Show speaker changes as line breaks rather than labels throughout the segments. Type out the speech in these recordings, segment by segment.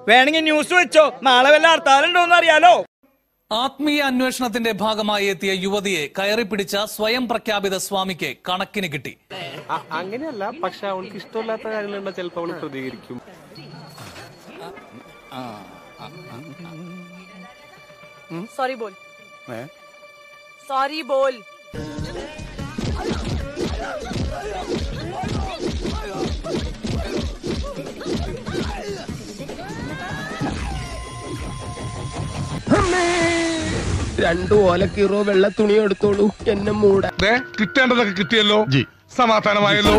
വേണമെങ്കിൽ ന്യൂസ് വെച്ചോ നാളെ വല്ല ഹർത്താലുണ്ടോന്ന് അറിയാലോ
ആത്മീയ അന്വേഷണത്തിന്റെ ഭാഗമായി എത്തിയ യുവതിയെ കയറി പിടിച്ച സ്വയം പ്രഖ്യാപിത സ്വാമിക്ക് കണക്കിന് കിട്ടി
അ- അങ്ങനെയല്ല പക്ഷെ അവൾക്ക് ഇഷ്ടമില്ലാത്ത കാര്യങ്ങളുണ്ട് ചിലപ്പോൾ അവൾ പ്രതികരിക്കും
सॉरी बोल सॉरी बोल
രണ്ടു ഓലക്കീറോ വെള്ള തുണി എടുത്തോളൂ എന്നെ മൂടാ
കിട്ടേണ്ടതൊക്കെ കിട്ടിയല്ലോ സമാധാനമായല്ലോ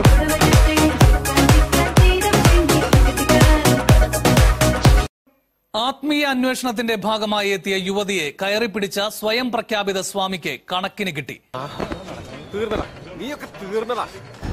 ആത്മീയ അന്വേഷണത്തിന്റെ ഭാഗമായി എത്തിയ യുവതിയെ കയറി പിടിച്ച സ്വയം പ്രഖ്യാപിത സ്വാമിക്ക് കണക്കിന് കിട്ടി
തീർന്നടാ നീയൊക്കെ തീർന്നടാ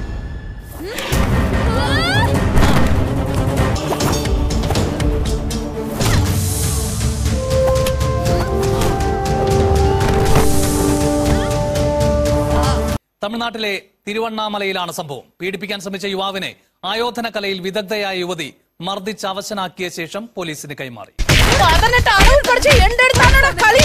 തമിഴ്നാട്ടിലെ തിരുവണ്ണാമലയിലാണ് സംഭവം പീഡിപ്പിക്കാൻ ശ്രമിച്ച യുവാവിനെ ആയോധന കലയിൽ വിദഗ്ധയായ യുവതി മർദ്ദിച്ച് അവശനാക്കിയ ശേഷം പോലീസിന് കൈമാറി
പതിനെട്ട് അടവ് പഠിച്ച് എന്റെ അടുത്താണോടാ കളി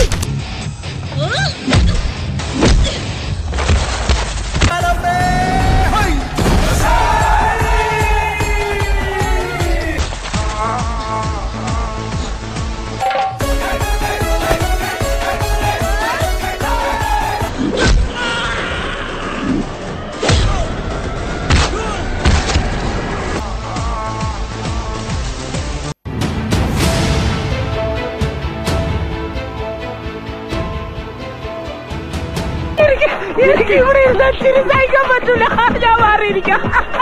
എനിക്ക് ഇവിടെ ഇരുന്ന് ചിരി സഹിക്കാൻ പറ്റില്ല ഞാൻ മാറിയിരിക്കാം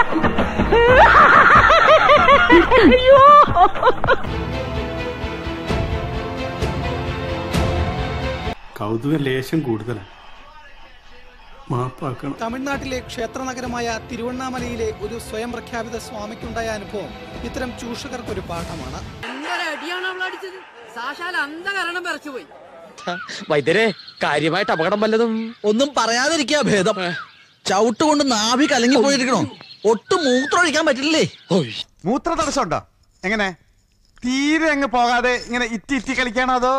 അയ്യോ
കൗതുക ലേശം കൂടുതലാണ് മാപ്പാക്കണം
തമിഴ്നാട്ടിലെ ക്ഷേത്രനഗരമായ തിരുവണ്ണാമലയിലെ ഒരു സ്വയം പ്രഖ്യാപിത സ്വാമിക്കുണ്ടായ അനുഭവം ഇത്തരം ചൂഷകർക്കൊരു പാഠമാണ്
അടിയാണ് അവൾ അടിച്ചത് സാക്ഷാൽ അന്ധകരണം പറിച്ചുപോയി
വൈദ്യരെ കാര്യമായിട്ട് അപകടം വല്ലതും
ഒന്നും പറയാതിരിക്കാ ഭേദം ചവിട്ട് കൊണ്ട് നാഭി കലങ്ങി പോയിരിക്കണോ ഒട്ടും മൂത്രമൊഴിക്കാൻ പറ്റില്ലേ
മൂത്ര തടസ്സമുണ്ടോ എങ്ങനെ തീരെ അങ്ങ് പോകാതെ ഇങ്ങനെ ഇറ്റി ഇറ്റി കളിക്കാണോ അതോ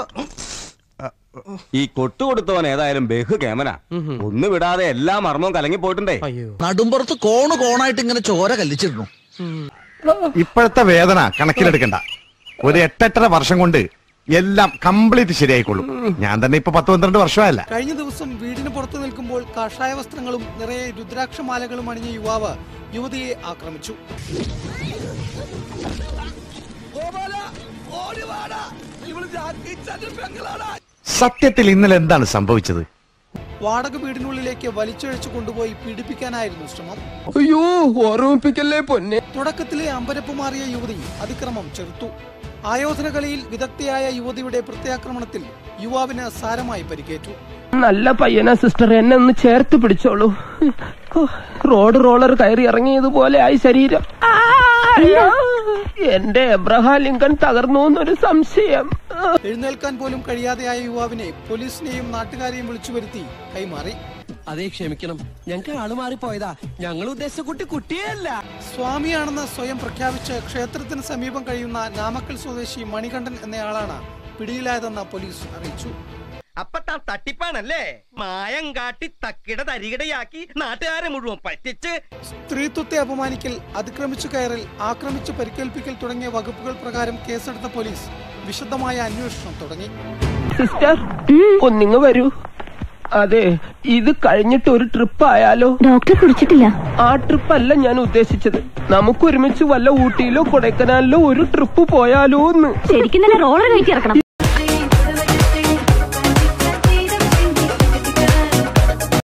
ഈ കൊട്ടുകൊടുത്തവൻ ഏതായാലും ബഹു കേമന ഒന്ന് വിടാതെ എല്ലാ മർമ്മവും കലങ്ങി പോയിട്ടുണ്ടേ
നടുമ്പുറത്ത് കോണ് കോണായിട്ട് ഇങ്ങനെ ചോര കല്ലിച്ചിരുന്നു
ഇപ്പോഴത്തെ വേദന കണക്കിലെടുക്കണ്ട ഒരു എട്ടെട്ടര വർഷം കൊണ്ട് എല്ലാം കംപ്ലീറ്റ് ശരിയായിക്കൊള്ളും ഞാൻ തന്നെ ഇപ്പൊ പത്ത് പന്ത്രണ്ട് വർഷമായല്ല
കഴിഞ്ഞ ദിവസം വീടിന് പുറത്തു നിൽക്കുമ്പോൾ കാഷായ വസ്ത്രങ്ങളും നിറയെ രുദ്രാക്ഷമാലകളും അണിഞ്ഞ യുവാവ് യുവതിയെ ആക്രമിച്ചു
സത്യത്തിൽ ഇന്നലെ എന്താണ് സംഭവിച്ചത്
വാടക വീടിനുള്ളിലേക്ക് വലിച്ചഴിച്ചു കൊണ്ടുപോയി പീഡിപ്പിക്കാനായിരുന്നു ശ്രമം
അയ്യോ ഓർമ്മിപ്പിക്കല്ലേ പൊന്നെ
തുടക്കത്തിലെ അമ്പരപ്പ് മാറിയ യുവതി അതിക്രമം ചെറുത്തു ആയോധന കളിയിൽ വിദഗ്ധയായ യുവതിയുടെ പ്രത്യാക്രമണത്തിൽ യുവാവിന് സാരമായി പരിക്കേറ്റു
നല്ല പയ്യനാ സിസ്റ്റർ എന്നെ ഒന്ന് ചേർത്ത് പിടിച്ചോളൂ ഓ, റോഡ് റോളർ കയറി ഇറങ്ങിയതുപോലെ ആയി ശരീരം ആ, അയ്യോ. എന്റെ എബ്രഹാം ലിങ്കൺ തകർന്നു എന്നൊരു സംശയം
എഴുന്നേൽക്കാൻ പോലും കഴിയാതെയായ യുവാവിനെ പോലീസിനെയും നാട്ടുകാരെയും വിളിച്ചു വരുത്തി കൈമാറി
അതെ ക്ഷമിക്കണം ഞങ്ങൾക്ക് ആള് മാറിപ്പോയതാ ഞങ്ങൾ ഉദ്ദേശിച്ച കുട്ടി കുട്ടിയല്ല
സ്വാമിയാണെന്ന് സ്വയം പ്രഖ്യാപിച്ച് ക്ഷേത്രത്തിന് സമീപം കഴിയുന്ന നാമക്കൽ സ്വദേശി മണികണ്ഠൻ എന്നയാളാണ് പിടിയിലായതെന്ന് പോലീസ് അറിയിച്ചു
അപ്പൊ താൻ തട്ടിപ്പാണല്ലേ മായം കാട്ടി തക്കിട തരികിടയാക്കി നാട്ടുകാരെ മുഴുവൻ പറ്റിച്ച്
സ്ത്രീത്വത്തെ അപമാനിക്കൽ അതിക്രമിച്ചു കയറൽ ആക്രമിച്ചു പരിക്കേൽപ്പിക്കൽ തുടങ്ങിയ വകുപ്പുകൾ പ്രകാരം കേസെടുത്ത പോലീസ് വിശദമായ അന്വേഷണം തുടങ്ങി
സിസ്റ്റർ ഒന്നിങ്ങ് വരൂ അതെ ഇത് കഴിഞ്ഞിട്ട് ഒരു ട്രിപ്പ് ആയാലോ
ഡോക്ടർ കുടിച്ചിട്ടില്ല
ആ ട്രിപ്പ് അല്ല ഞാൻ ഉദ്ദേശിച്ചത് നമുക്ക് ഒരുമിച്ച് വല്ല ഊട്ടിയിലോ കൊടൈക്കനാലിലോ ഒരു ട്രിപ്പ് പോയാലോ എന്ന്
ശരിക്കും തന്നെ റോളർ കയറ്റി ഇറക്കണം